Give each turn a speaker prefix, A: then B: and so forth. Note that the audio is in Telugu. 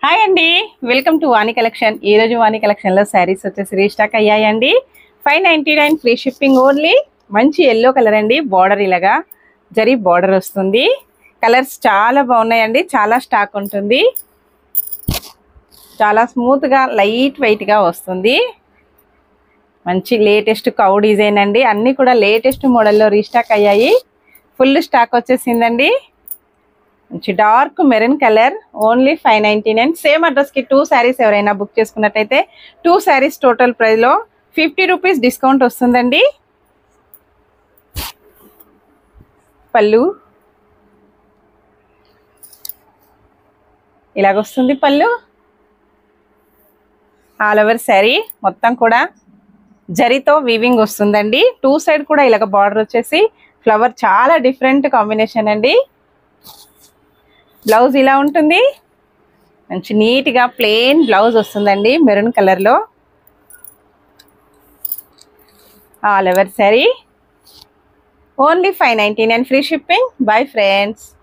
A: హాయ్ అండి వెల్కమ్ టు వాణి కలెక్షన్ ఈ రోజు వాణి కలెక్షన్ లో శారీస్ వచ్చేసి రీస్టాక్ అయ్యాయండి five ninety nine free shipping only మంచి ఎల్లో కలర్ అండి బార్డర్ ఇలాగా జరీ బార్డర్ వస్తుంది కలర్స్ చాలా బాగున్నాయండి చాలా స్టాక్ ఉంటుంది చాలా స్మూత్ గా లైట్ వెయిట్ గా వస్తుంది మంచి లేటెస్ట్ కౌ డిజైన్ అండి అన్ని కూడా లేటెస్ట్ మోడల్లో రీస్టాక్ అయ్యాయి ఫుల్ స్టాక్ వచ్చేసిందండి మంచి dark maroon colour only five ninety nine same అడ్రస్కి టూ శారీస్ ఎవరైనా బుక్ చేసుకున్నట్టయితే టూ శారీస్ టోటల్ ప్రైస్లో ఫిఫ్టీ రూపీస్ డిస్కౌంట్ వస్తుందండి పళ్ళు ఇలాగొస్తుంది పళ్ళు ఆల్ ఓవర్ శారీ మొత్తం కూడా జరీతో వీవింగ్ వస్తుందండి టూ సైడ్ కూడా ఇలాగ బార్డర్ వచ్చేసి ఫ్లవర్ చాలా డిఫరెంట్ కాంబినేషన్ అండి బ్లౌజ్ ఇలా ఉంటుంది మంచి నీట్గా ప్లెయిన్ బ్లౌజ్ వస్తుందండి మెరూన్ కలర్లో all over sari only five ninety nine free shipping bye friends